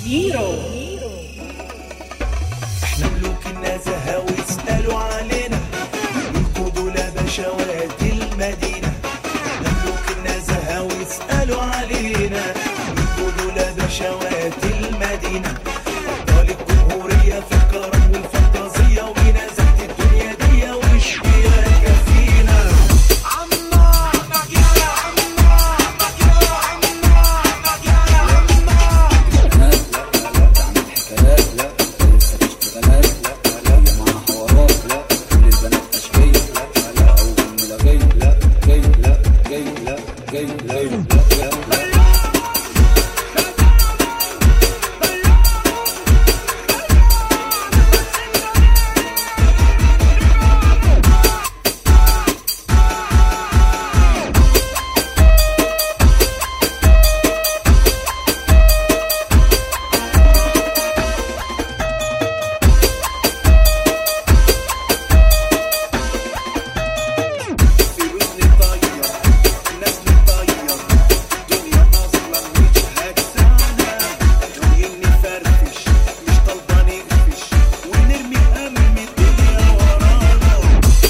هيرو احنا ملوك النزهة ويسألوا علينا يركضوا لبشوات المدينة احنا ملوك النزهة ويسألوا علينا يركضوا لبشوات المدينة أبطال الجمهورية في الكرم والفانتازية ونزهة الدنيا دي واشتياق فينا حكايات لا لسه في اشتغالات لا لا هي معاها حوارات لا كل البنات اشقية لا لا اول ملاقية لا جاي لا جاي لا جاي لا لا لا لا فلوس نطير ناس نطير الدنيا اصلا مش هتسعنا ناويين نفرفش مش طالبه نقفش ونرمي هم الدنيا ورانا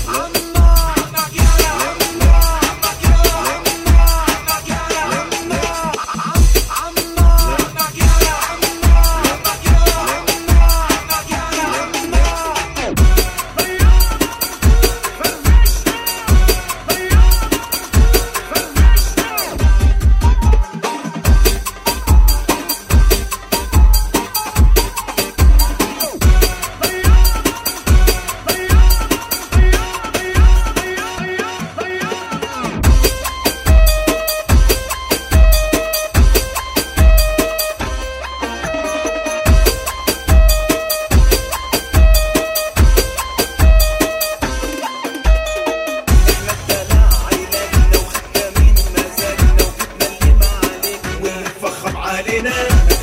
احنا الدلع عيلاتنا وختامين مزاجنا وجبنا اللي ما علينا ونفخم علينا